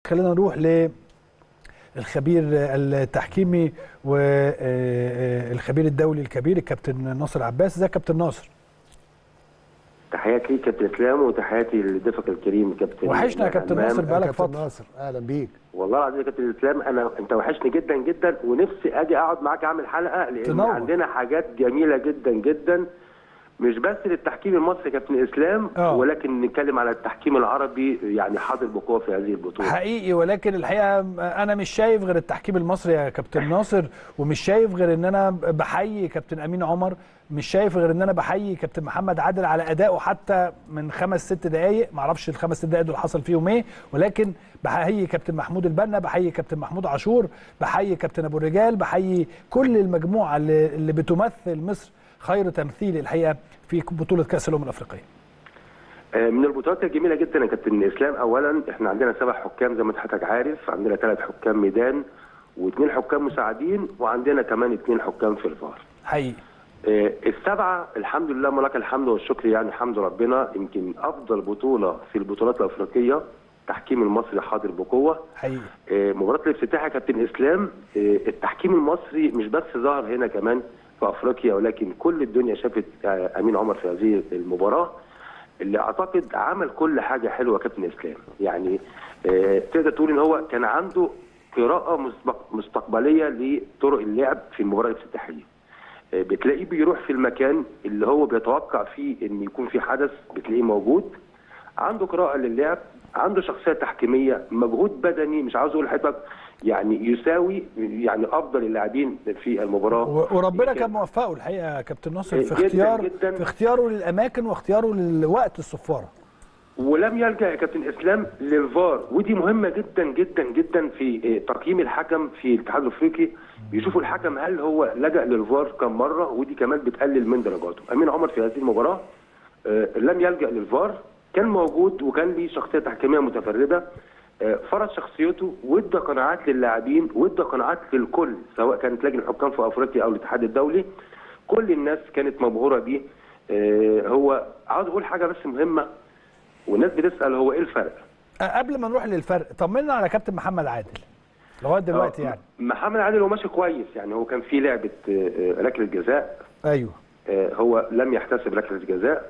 خلينا نروح للخبير التحكيمي والخبير الدولي الكبير الكابتن ناصر عباس ازيك يا كابتن ناصر تحياتي ليك كابتن اسلام وتحياتي لضيفك الكريم كابتن وحشنا يا كابتن ناصر بقالك كابتن فتره ناصر اهلا بيك والله العظيم يا كابتن اسلام انا انت وحشني جدا جدا ونفسي اجي اقعد معاك اعمل حلقه لان تنور. عندنا حاجات جميله جدا جدا مش بس للتحكيم المصري يا كابتن اسلام آه. ولكن نتكلم على التحكيم العربي يعني حاضر بقوه في هذه البطوله حقيقي ولكن الحقيقه انا مش شايف غير التحكيم المصري يا كابتن ناصر ومش شايف غير ان انا بحيي كابتن امين عمر مش شايف غير ان انا بحيي كابتن محمد عادل على ادائه حتى من خمس ست دقائق معرفش الخمس ست دقائق دول حصل فيهم ايه ولكن بحيي كابتن محمود البنا بحيي كابتن محمود عاشور بحيي كابتن ابو الرجال بحيي كل المجموعه اللي, اللي بتمثل مصر خير تمثيل الحقيقه في بطوله كاس الامم الافريقيه آه، من البطولات الجميله جدا يا كابتن اسلام اولا احنا عندنا سبع حكام زي ما حضرتك عارف عندنا ثلاث حكام ميدان واثنين حكام مساعدين وعندنا كمان اثنين حكام في الفار حقيقي آه، السبعه الحمد لله ولك الحمد والشكر يعني الحمد ربنا يمكن افضل بطوله في البطولات الافريقيه التحكيم المصري حاضر بقوه حقيقي آه، مباراه الافتتاح يا كابتن اسلام آه، التحكيم المصري مش بس ظهر هنا كمان في افريقيا ولكن كل الدنيا شافت آه، امين عمر في هذه المباراه اللي اعتقد عمل كل حاجه حلوه يا كابتن اسلام يعني آه، تقدر تقول ان هو كان عنده قراءه مسبق- مستقبليه لطرق اللعب في المباراه الافتتاحيه آه، بتلاقيه بيروح في المكان اللي هو بيتوقع فيه ان يكون في حدث بتلاقيه موجود عنده قراءه للعب عنده شخصيه تحكيميه مجهود بدني مش عاوز اقول لحضرتك يعني يساوي يعني افضل اللاعبين في المباراه و- وربنا يمكن- كان موفقه الحقيقه يا كابتن ناصر في جداً اختيار جداً. في اختياره للاماكن واختياره للوقت الصفاره ولم يلجا يا كابتن اسلام للفار ودي مهمه جدا جدا جدا في آه، تقييم الحكم في الاتحاد الافريقي بيشوفوا الحكم هل هو لجا للفار كم مره ودي كمان بتقلل من درجاته امين عمر في هذه المباراه آه، لم يلجا للفار كان موجود وكان ليه شخصيه تحكيميه متفرده آه، فرض شخصيته وادى قناعات للاعبين وادى قناعات للكل سواء كانت لجنه الحكام في افريقيا او الاتحاد الدولي كل الناس كانت مبهوره بيه آه، هو عاوز اقول حاجه بس مهمه والناس بتسال هو ايه الفرق؟ أه، قبل ما نروح للفرق طمنا على كابتن محمد عادل لغايه دلوقتي آه، يعني محمد عادل هو ماشي كويس يعني هو كان في لعبه آه، آه، ركله جزاء ايوه آه، هو لم يحتسب ركله جزاء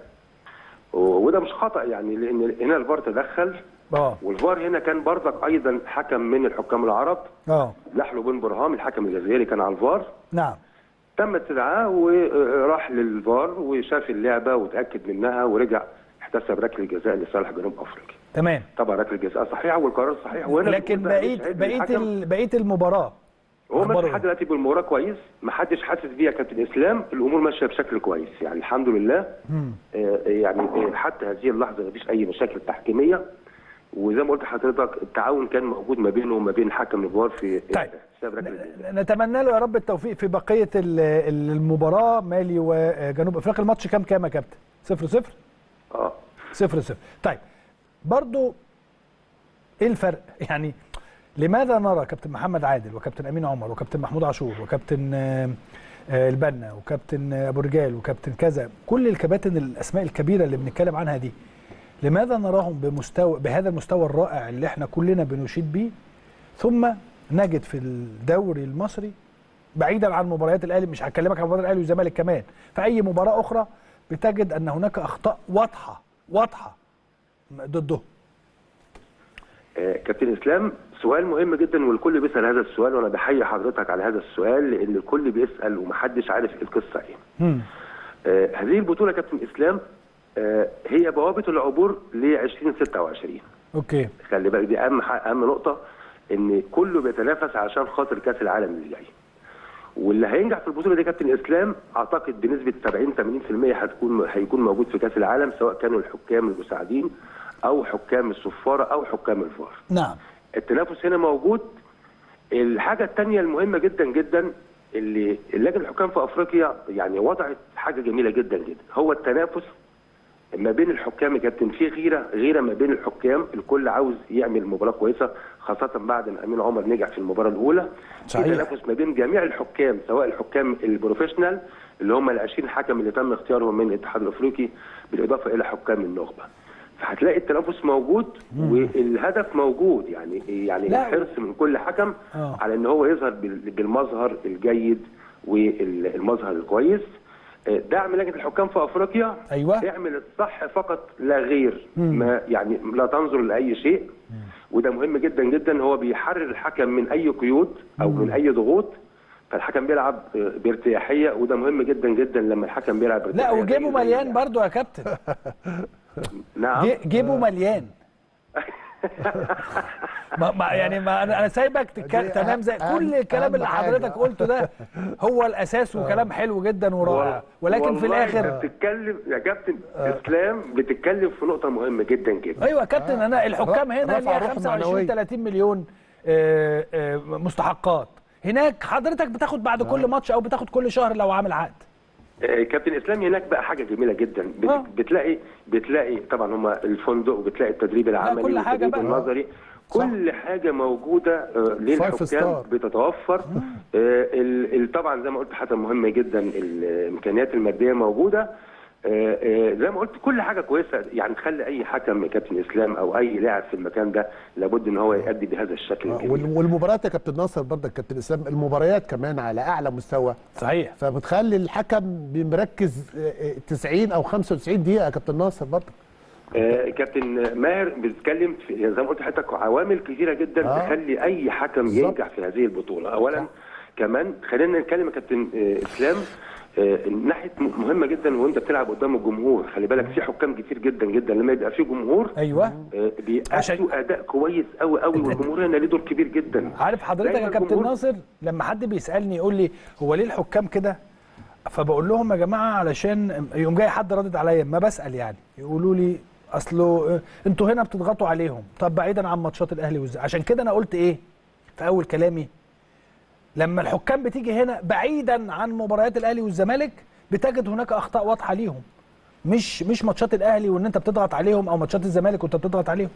و- وده مش خطا يعني لان هنا الفار تدخل اه والفار هنا كان برضك ايضا حكم من الحكام العرب اه لحلو بن برهام الحكم الجزائري كان على الفار نعم تم استدعائه وراح للفار وشاف اللعبه وتاكد منها ورجع احتسب ركله جزاء لصالح جنوب افريقيا تمام طبعا ركله جزاء صحيحه والقرار صحيح وهنا لكن بنقول بقى بقيه نشهد بقيه للحكم. ال- بقيه المباراه هو أخباره ماشي إيه؟ لحد دلوقتي بالمباراه كويس ما حدش حاسس بيها يا كابتن اسلام الامور ماشيه بشكل كويس يعني الحمد لله مم. آه، يعني آه، حتى هذه اللحظه ما فيش اي مشاكل تحكيميه وزي ما قلت لحضرتك التعاون كان موجود ما بينه وما بين حكم الفار في طيب. احتساب ركله الجزاء. نتمنى له يا رب التوفيق في بقيه ال- ال- المباراه مالي وجنوب افريقيا الماتش كام كام يا كابتن 0 0 اه صفر صفر طيب برضو ايه الفرق يعني لماذا نرى كابتن محمد عادل وكابتن امين عمر وكابتن محمود عاشور وكابتن آه، آه، البنا وكابتن آه، ابو رجال وكابتن كذا كل الكباتن الاسماء الكبيره اللي بنتكلم عنها دي لماذا نراهم بمستوى بهذا المستوى الرائع اللي احنا كلنا بنشيد بيه ثم نجد في الدوري المصري بعيدا عن مباريات الاهلي مش هكلمك عن مباريات الاهلي والزمالك كمان في اي مباراه اخرى بتجد ان هناك اخطاء واضحه واضحه ضده آه، كابتن اسلام سؤال مهم جدا والكل بيسال هذا السؤال وانا بحيي حضرتك على هذا السؤال لان الكل بيسال ومحدش عارف ايه القصه ايه. مم. آه، هذه البطوله يا كابتن اسلام آه، هي بوابه العبور ل 2026 اوكي خلي بالك دي اهم ح- اهم نقطه ان كله بيتنافس عشان خاطر كاس العالم اللي جاي. واللي هينجح في البطوله دي يا كابتن اسلام اعتقد بنسبه 70 80% هتكون هيكون موجود في كاس العالم سواء كانوا الحكام المساعدين او حكام الصفاره او حكام الفار. نعم التنافس هنا موجود الحاجة الثانية المهمة جدا جدا اللي اللجنة الحكام في أفريقيا يعني وضعت حاجة جميلة جدا جدا هو التنافس ما بين الحكام يا كابتن في غيرة غيرة ما بين الحكام الكل عاوز يعمل مباراة كويسة خاصة بعد ما أمين عمر نجح في المباراة الأولى صحيح. في تنافس ما بين جميع الحكام سواء الحكام البروفيشنال اللي هم ال 20 حكم اللي تم اختيارهم من الاتحاد الأفريقي بالإضافة إلى حكام النخبة هتلاقي التنافس موجود والهدف موجود يعني يعني لا. الحرص من كل حكم آه. على ان هو يظهر بال- بالمظهر الجيد والمظهر الكويس آه، دعم لجنه الحكام في افريقيا أيوة. اعمل الصح فقط لا غير ما يعني لا تنظر لاي شيء وده مهم جدا جدا هو بيحرر الحكم من اي قيود او من اي ضغوط فالحكم بيلعب آه، بارتياحيه وده مهم جدا جدا لما الحكم بيلعب لا بارتياحيه وجيبه زي- مليان زي- برضو يا كابتن نعم جي- جيبه مليان ما ما يعني ما انا انا سايبك تتكلم دي تمام زي أهم- كل الكلام أهم اللي حاجة. حضرتك قلته ده هو الاساس وكلام حلو جدا ورائع ولكن في والله الاخر انت بتتكلم يا كابتن اسلام بتتكلم في نقطه مهمه جدا جدا ايوه يا كابتن انا الحكام هنا رفع ليها الروح 25 المعنوية. 30 مليون آه، آه، مستحقات هناك حضرتك بتاخد بعد كل ماتش او بتاخد كل شهر لو عامل عقد آه، كابتن اسلام هناك بقى حاجه جميله جدا بت- آه. بتلاقي بتلاقي طبعا هما الفندق وبتلاقي التدريب العملي كل حاجة والتدريب بقى. النظري كل حاجه موجوده آه، للحكام ستار. بتتوفر آه، ال- ال- طبعا زي ما قلت حاجه مهمه جدا الامكانيات الماديه موجوده آه، آه، زي ما قلت كل حاجه كويسه يعني تخلي اي حكم يا كابتن اسلام او اي لاعب في المكان ده لابد ان هو يؤدي بهذا الشكل آه، الجميل. وال- والمباريات يا كابتن ناصر برضك كابتن اسلام المباريات كمان على اعلى مستوى صحيح فبتخلي الحكم مركز 90 او 95 دقيقه يا كابتن ناصر برضك آه، كابتن ماهر بتتكلم في زي ما قلت لحضرتك عوامل كثيره جدا آه. تخلي اي حكم بالظبط. ينجح في هذه البطوله اولا كمان خلينا نتكلم يا كابتن آه، اسلام آه، ناحيه م- مهمه جدا وانت بتلعب قدام الجمهور خلي بالك في حكام كتير جدا جدا لما يبقى في جمهور ايوه آه، عشان- بيأدوا اداء كويس قوي قوي والجمهور هنا ليه دور كبير جدا عارف حضرتك دايما يا كابتن الجمهور- ناصر لما حد بيسالني يقول لي هو ليه الحكام كده فبقول لهم يا جماعه علشان يقوم جاي حد ردد عليا ما بسال يعني يقولوا لي اصله آه، انتوا هنا بتضغطوا عليهم طب بعيدا عن ماتشات الاهلي والزمالك عشان كده انا قلت ايه في اول كلامي لما الحكام بتيجي هنا بعيدا عن مباريات الاهلي والزمالك بتجد هناك اخطاء واضحه ليهم مش مش ماتشات الاهلي وان انت بتضغط عليهم او ماتشات الزمالك وانت بتضغط عليهم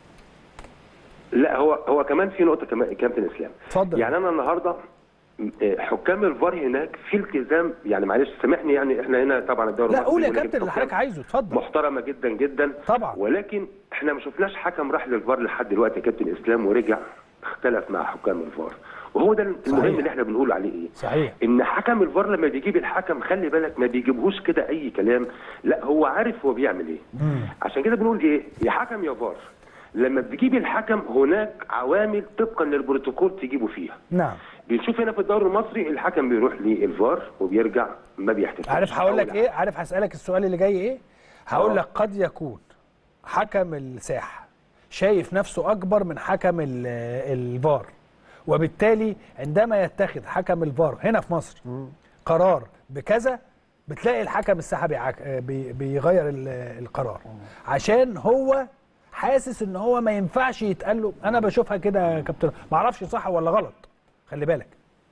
لا هو هو كمان في نقطه كمان كابتن اسلام اتفضل. يعني انا النهارده آه، حكام الفار هناك في التزام يعني معلش سامحني يعني احنا هنا طبعا الدوري لا المصري قول يا ولجنة كابتن اللي حكام حضرتك عايزه اتفضل محترمه جدا جدا طبعا. ولكن احنا ما شفناش حكم راح للفار لحد دلوقتي يا كابتن اسلام ورجع اختلف مع حكام الفار وهو ده المهم صحيح. اللي احنا بنقول عليه ايه صحيح ان حكم الفار لما بيجيب الحكم خلي بالك ما بيجيبهوش كده اي كلام لا هو عارف هو بيعمل ايه عشان كده بنقول ايه يا حكم يا فار لما بتجيب الحكم هناك عوامل طبقا للبروتوكول تجيبه فيها نعم بنشوف هنا في الدوري المصري الحكم بيروح للفار وبيرجع ما بيحتفلش عارف هقول لك أول ايه عارف هسالك السؤال اللي جاي ايه هقول آه. لك قد يكون حكم الساحه شايف نفسه اكبر من حكم ال- الفار وبالتالي عندما يتخذ حكم الفار هنا في مصر قرار بكذا بتلاقي الحكم الساحه بيعك... بي... بيغير ال- القرار عشان هو حاسس ان هو ما ينفعش يتقال له انا بشوفها كده يا كابتن ما اعرفش صح ولا غلط خلي بالك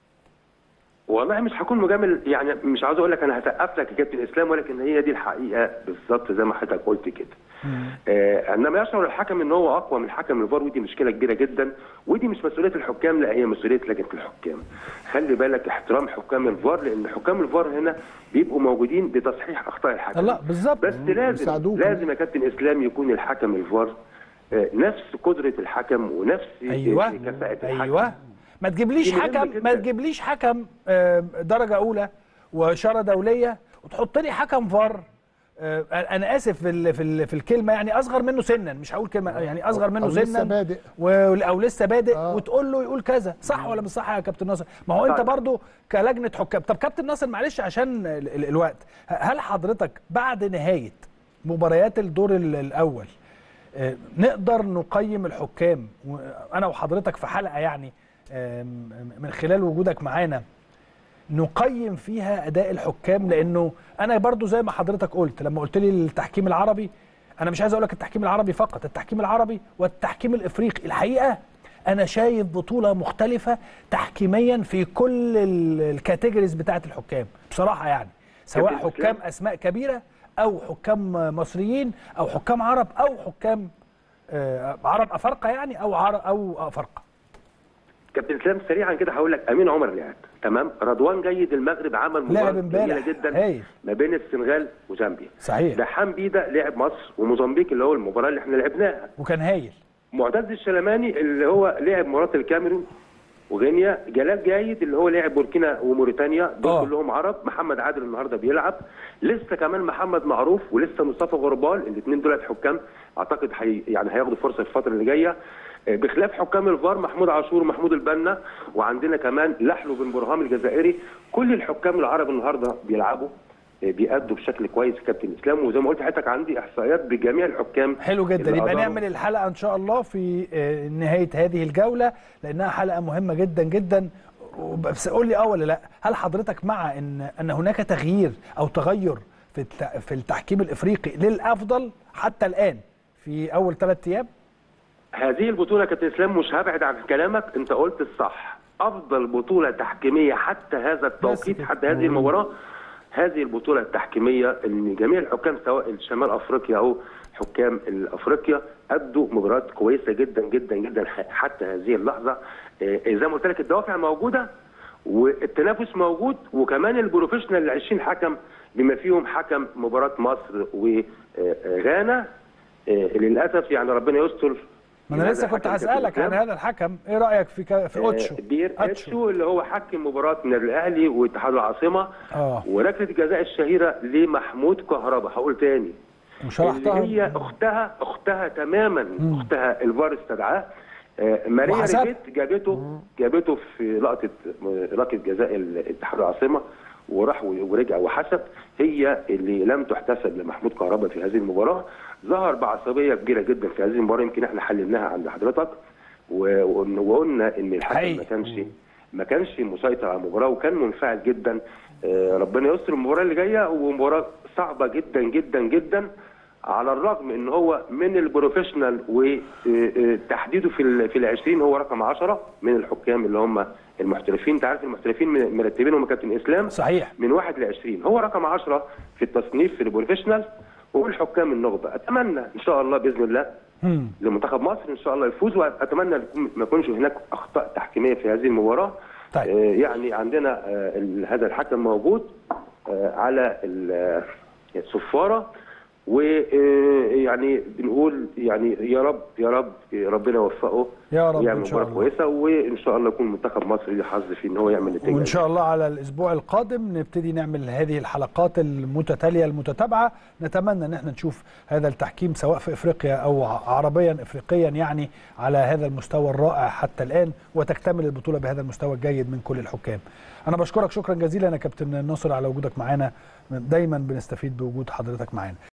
والله مش هكون مجامل يعني مش عاوز اقول لك انا هسقف لك يا كابتن اسلام ولكن هي دي الحقيقه بالظبط زي ما حضرتك قلت كده. آه انما يشعر الحكم ان هو اقوى من حكم الفار ودي مشكله كبيره جدا ودي مش مسؤوليه الحكام لا هي مسؤوليه لجنه الحكام. خلي بالك احترام حكام الفار لان حكام الفار هنا بيبقوا موجودين لتصحيح اخطاء الحكم. لا بالظبط بس لازم بيساعدوك. لازم يا كابتن اسلام يكون الحكم الفار آه نفس قدره الحكم ونفس ايوه كفاءه الحكم. ايوه ما تجيبليش دي مهمة حكم ما جداً. تجيبليش حكم آه، درجه اولى واشاره دوليه وتحط لي حكم فار آه، انا اسف في ال- في ال- في الكلمه يعني اصغر منه سنا مش هقول كلمه يعني اصغر منه أو سنا لسه بادئ. و- او لسه بادئ آه. وتقول له يقول كذا صح ولا مش صح يا كابتن ناصر ما هو انت طيب. برضو كلجنه حكام طب كابتن ناصر معلش عشان ال- ال- الوقت هل حضرتك بعد نهايه مباريات الدور ال- الاول آه، نقدر نقيم الحكام و- انا وحضرتك في حلقه يعني آم، من خلال وجودك معانا نقيم فيها اداء الحكام لانه انا برضو زي ما حضرتك قلت لما قلت لي التحكيم العربي انا مش عايز اقول لك التحكيم العربي فقط التحكيم العربي والتحكيم الافريقي الحقيقه انا شايف بطوله مختلفه تحكيميا في كل ال- الكاتيجوريز بتاعه الحكام بصراحه يعني سواء كابتن حكام إسلام. اسماء كبيره او حكام مصريين او حكام عرب او حكام آه، عرب افارقه يعني او عرب او افارقه كابتن اسلام سريعا كده هقول لك امين عمر لعب تمام رضوان جيد المغرب عمل مباراه لعب امبارح. جميله جدا هايل. ما بين السنغال وزامبيا صحيح دحام بيدا لعب مصر وموزمبيق اللي هو المباراه اللي احنا لعبناها وكان هايل معتز الشلماني اللي هو لعب مباراه الكاميرون وغينيا جلال جايد اللي هو لعب بوركينا وموريتانيا دول آه. كلهم عرب محمد عادل النهارده بيلعب لسه كمان محمد معروف ولسه مصطفى غربال الاثنين دول حكام اعتقد حي يعني هياخدوا فرصه في الفتره اللي جايه آه، بخلاف حكام الفار محمود عاشور ومحمود البنا وعندنا كمان لحلو بن برهام الجزائري كل الحكام العرب النهارده بيلعبوا آه، بيأدوا بشكل كويس كابتن اسلام وزي ما قلت لحضرتك عندي احصائيات بجميع الحكام حلو جدا اللي يبقى قدروا- نعمل الحلقه ان شاء الله في آه، نهايه هذه الجوله لانها حلقه مهمه جدا جدا بس قول لي اه ولا لا هل حضرتك مع ان ان هناك تغيير او تغير في الت- في التحكيم الافريقي للافضل حتى الان في اول ثلاث ايام هذه البطولة يا كابتن اسلام مش هبعد عن كلامك انت قلت الصح افضل بطولة تحكيمية حتى هذا التوقيت كده. حتى هذه المباراة هذه البطولة التحكيمية ان جميع الحكام سواء شمال افريقيا او حكام افريقيا ادوا مباريات كويسة جدا جدا جدا ح- حتى هذه اللحظة آه، زي ما قلت لك الدوافع موجودة والتنافس موجود وكمان البروفيشنال ال 20 حكم بما فيهم حكم مباراة مصر وغانا للاسف يعني ربنا يستر ما انا من لسه هذا كنت الحكم هسالك كابتن عن إسلام. هذا الحكم ايه رايك في ك... في اوتشو آه، بير أتشو. اتشو اللي هو حكم مباراه من الاهلي واتحاد العاصمه اه وركله الجزاء الشهيره لمحمود كهربا هقول تاني اللي وشرحتها هي اختها اختها تماما اختها الفار استدعاه آه، ماريا وحسب. ريبيت جابته جابته في لقطه لقطه جزاء اتحاد العاصمه وراح ورجع وحسب هي اللي لم تحتسب لمحمود كهربا في هذه المباراه ظهر بعصبيه كبيره جدا في هذه المباراه يمكن احنا حللناها عند حضرتك و- وقلنا وقلنا ان الحكم حقيقي. ما كانش ما كانش مسيطر على المباراه وكان منفعل جدا آه، ربنا يستر المباراه اللي جايه ومباراه صعبه جدا جدا جدا على الرغم ان هو من البروفيشنال وتحديده في ال في العشرين هو رقم 10 من الحكام اللي هم المحترفين انت عارف المحترفين من- مرتبينهم كابتن اسلام صحيح من واحد ل 20 هو رقم 10 في التصنيف في البروفيشنال والحكام النخبه اتمنى ان شاء الله باذن الله مم. لمنتخب مصر ان شاء الله يفوز واتمنى يكون- ما يكونش هناك اخطاء تحكيميه في هذه المباراه طيب. آه، يعني عندنا آه، ال- هذا الحكم موجود آه، على ال- آه، الصفاره ويعني بنقول يعني يا رب يا رب ربنا يوفقه يا رب ويعمل إن شاء مباراه الله. كويسه وان شاء الله يكون منتخب مصر ليه حظ في ان هو يعمل نتيجه وان شاء الله على الاسبوع القادم نبتدي نعمل هذه الحلقات المتتاليه المتتابعه نتمنى ان احنا نشوف هذا التحكيم سواء في افريقيا او عربيا افريقيا يعني على هذا المستوى الرائع حتى الان وتكتمل البطوله بهذا المستوى الجيد من كل الحكام. انا بشكرك شكرا جزيلا يا كابتن ناصر على وجودك معانا دايما بنستفيد بوجود حضرتك معانا.